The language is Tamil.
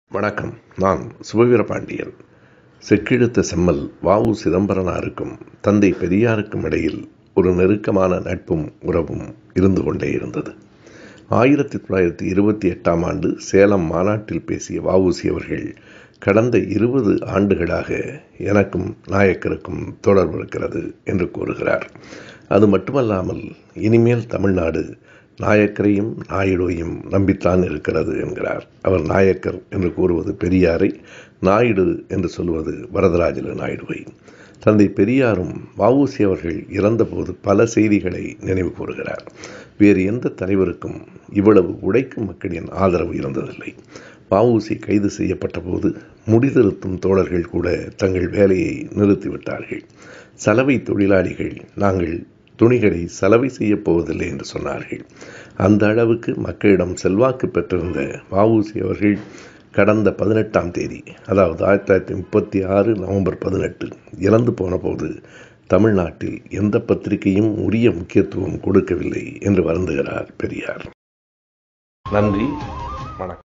வணக்கம் நான் சுபவீரபாண்டியன் செக்கிழுத்த செம்மல் வாவு சிதம்பரனாருக்கும் தந்தை பெரியாருக்கும் இடையில் ஒரு நெருக்கமான நட்பும் உறவும் இருந்து கொண்டே இருந்தது ஆயிரத்தி தொள்ளாயிரத்தி இருபத்தி எட்டாம் ஆண்டு சேலம் மாநாட்டில் பேசிய வஉசி அவர்கள் கடந்த இருபது ஆண்டுகளாக எனக்கும் நாயக்கருக்கும் தொடர்பு இருக்கிறது என்று கூறுகிறார் அது மட்டுமல்லாமல் இனிமேல் தமிழ்நாடு நாயக்கரையும் நாயுடுவையும் நம்பித்தான் இருக்கிறது என்கிறார் அவர் நாயக்கர் என்று கூறுவது பெரியாரை நாயுடு என்று சொல்வது வரதராஜலு நாயுடுவை தந்தை பெரியாரும் வஉசி அவர்கள் இறந்தபோது பல செய்திகளை நினைவு கூறுகிறார் வேறு எந்த தலைவருக்கும் இவ்வளவு உழைக்கும் மக்களின் ஆதரவு இருந்ததில்லை வஉசி கைது செய்யப்பட்ட போது முடிதிருத்தும் தோழர்கள் கூட தங்கள் வேலையை நிறுத்திவிட்டார்கள் சலவை தொழிலாளிகள் நாங்கள் துணிகளை சலவை செய்யப் போவதில்லை என்று சொன்னார்கள் அந்த அளவுக்கு மக்களிடம் செல்வாக்கு பெற்றிருந்த வஉசி அவர்கள் கடந்த பதினெட்டாம் தேதி அதாவது ஆயிரத்தி தொள்ளாயிரத்தி முப்பத்தி ஆறு நவம்பர் பதினெட்டு இறந்து போன போது தமிழ்நாட்டில் எந்த பத்திரிகையும் உரிய முக்கியத்துவம் கொடுக்கவில்லை என்று வருந்துகிறார் பெரியார் நன்றி வணக்கம்